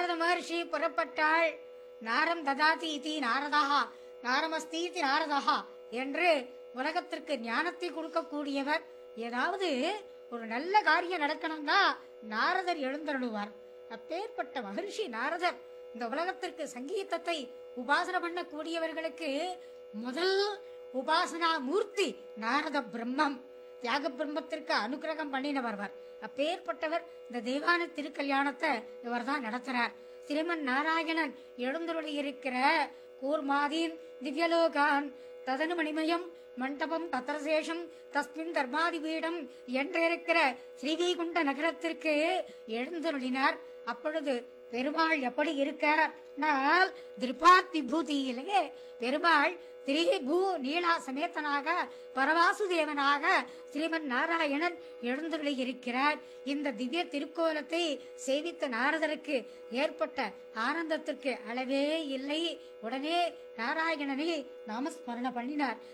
நாரத மகர்ஷி புறப்பட்டாள் நாரம் ததாதி இதி நாரதா நாரமஸ்தி இதி நாரதா என்று உலகத்திற்கு ஞானத்தை கொடுக்கக்கூடியவர் ஏதாவது ஒரு நல்ல காரியம் நடக்கணும்னா நாரதர் எழுந்தருளுவார் அப்பேற்பட்ட மகர்ஷி நாரதர் இந்த உலகத்திற்கு சங்கீதத்தை உபாசனை பண்ணக்கூடியவர்களுக்கு முதல் உபாசனா மூர்த்தி நாரத பிரம்மம் தியாக பிரம்மத்திற்கு அனுகிரகம் பண்ணினவர் அப்பேற்பட்டவர் இந்த தெய்வான திருக்கல்யாணத்தை இவர் தான் நடத்துறார் ஸ்ரீமன் நாராயணன் எழுந்தருளி இருக்கிற கூர்மாதீன் திவ்யலோகான் ததனு மணிமயம் மண்டபம் தத்ரசேஷம் தஸ்மின் தர்மாதிபீடம் என்றிருக்கிற ஸ்ரீவைகுண்ட நகரத்திற்கு எழுந்தருளினார் அப்பொழுது பெருமாள் எப்படி இருக்கார் நான் திரிபாத் விபூதியிலேயே பெருமாள் திரிபூ நீலா சமேதனாக பரவாசுதேவனாக ஸ்ரீமன் நாராயணன் எழுந்துள்ளி இருக்கிறார் இந்த திவ்ய திருக்கோலத்தை சேவித்த நாரதருக்கு ஏற்பட்ட ஆனந்தத்திற்கு அளவே இல்லை உடனே நாராயணனை நாமஸ்மரண பண்ணினார்